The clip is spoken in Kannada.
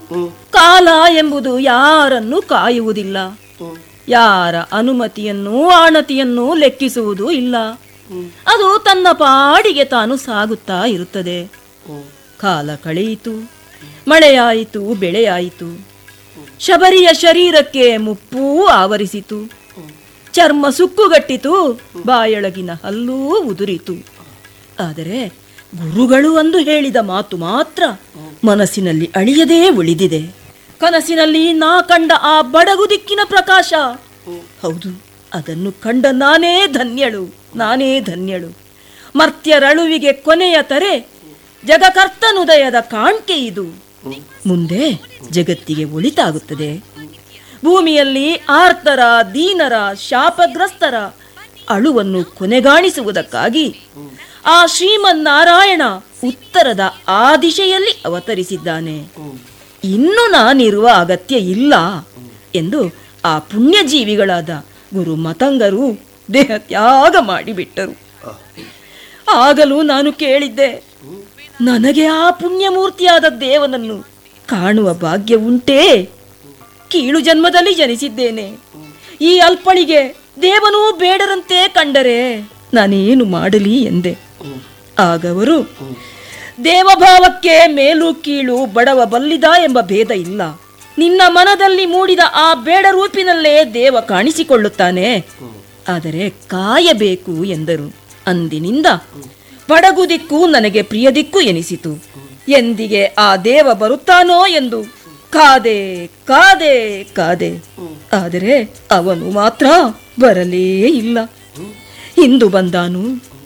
ಕಾಲ ಎಂಬುದು ಯಾರನ್ನು ಕಾಯುವುದಿಲ್ಲ ಯಾರ ಅನುಮತಿಯನ್ನೂ ಆಣತಿಯನ್ನೂ ಲೆಕ್ಕಿಸುವುದೂ ಇಲ್ಲ ಅದು ತನ್ನ ಪಾಡಿಗೆ ತಾನು ಸಾಗುತ್ತಾ ಇರುತ್ತದೆ ಕಾಲ ಕಳೆಯಿತು ಮಳೆಯಾಯಿತು ಬೆಳೆಯಾಯಿತು ಶಬರಿಯ ಶರೀರಕ್ಕೆ ಮುಪ್ಪೂ ಆವರಿಸಿತು ಚರ್ಮ ಸುಕ್ಕುಗಟ್ಟಿತು ಬಾಯೊಳಗಿನ ಹಲ್ಲೂ ಉದುರಿತು ಆದರೆ ಗುರುಗಳು ಅಂದು ಹೇಳಿದ ಮಾತು ಮಾತ್ರ ಮನಸ್ಸಿನಲ್ಲಿ ಅಳಿಯದೇ ಉಳಿದಿದೆ ಕನಸಿನಲ್ಲಿ ನಾ ಕಂಡ ಆ ಬಡಗು ದಿಕ್ಕಿನ ಪ್ರಕಾಶ ಹೌದು ಅದನ್ನು ಕಂಡ ನಾನೇ ಧನ್ಯಳು ನಾನೇ ಧನ್ಯಳು ಮರ್ತ್ಯರಳುವಿಗೆ ಕೊನೆಯ ತರೆ ಜಗಕರ್ತನುದಯದ ಕಾಣ್ಕೆ ಇದು ಮುಂದೆ ಜಗತ್ತಿಗೆ ಒಳಿತಾಗುತ್ತದೆ ಭೂಮಿಯಲ್ಲಿ ಆರ್ತರ ದೀನರ ಶಾಪಗ್ರಸ್ತರ ಅಳುವನ್ನು ಕೊನೆಗಾಣಿಸುವುದಕ್ಕಾಗಿ ಆ ಶ್ರೀಮನ್ನಾರಾಯಣ ಉತ್ತರದ ಆ ದಿಶೆಯಲ್ಲಿ ಅವತರಿಸಿದ್ದಾನೆ ಇನ್ನು ನಾನಿರುವ ಅಗತ್ಯ ಇಲ್ಲ ಎಂದು ಆ ಪುಣ್ಯಜೀವಿಗಳಾದ ಗುರು ಮತಂಗರು ದೇಹ ತ್ಯಾಗ ಮಾಡಿಬಿಟ್ಟರು ಆಗಲೂ ನಾನು ಕೇಳಿದ್ದೆ ನನಗೆ ಆ ಪುಣ್ಯಮೂರ್ತಿಯಾದ ದೇವನನ್ನು ಕಾಣುವ ಭಾಗ್ಯ ಉಂಟೇ ಕೀಳು ಜನ್ಮದಲ್ಲಿ ಜನಿಸಿದ್ದೇನೆ ಈ ಅಲ್ಪಳಿಗೆ ದೇವನೂ ಬೇಡರಂತೆ ಕಂಡರೆ ನಾನೇನು ಮಾಡಲಿ ಎಂದೆ ಆಗವರು ದೇವಭಾವಕ್ಕೆ ಮೇಲು ಕೀಳು ಬಡವ ಬಲ್ಲಿದ ಎಂಬ ಭೇದ ಇಲ್ಲ ನಿನ್ನ ಮನದಲ್ಲಿ ಮೂಡಿದ ಆ ಬೇಡ ರೂಪಿನಲ್ಲೇ ದೇವ ಕಾಣಿಸಿಕೊಳ್ಳುತ್ತಾನೆ ಆದರೆ ಕಾಯಬೇಕು ಎಂದರು ಅಂದಿನಿಂದ ಬಡಗು ದಿಕ್ಕು ನನಗೆ ಪ್ರಿಯ ದಿಕ್ಕು ಎನಿಸಿತು ಎಂದಿಗೆ ಆ ದೇವ ಬರುತ್ತಾನೋ ಎಂದು ಕಾದೆ ಕಾದೆ ಕಾದೆ ಆದರೆ ಅವನು ಮಾತ್ರ ಬರಲೇ ಇಲ್ಲ ಇಂದು ಬಂದಾನು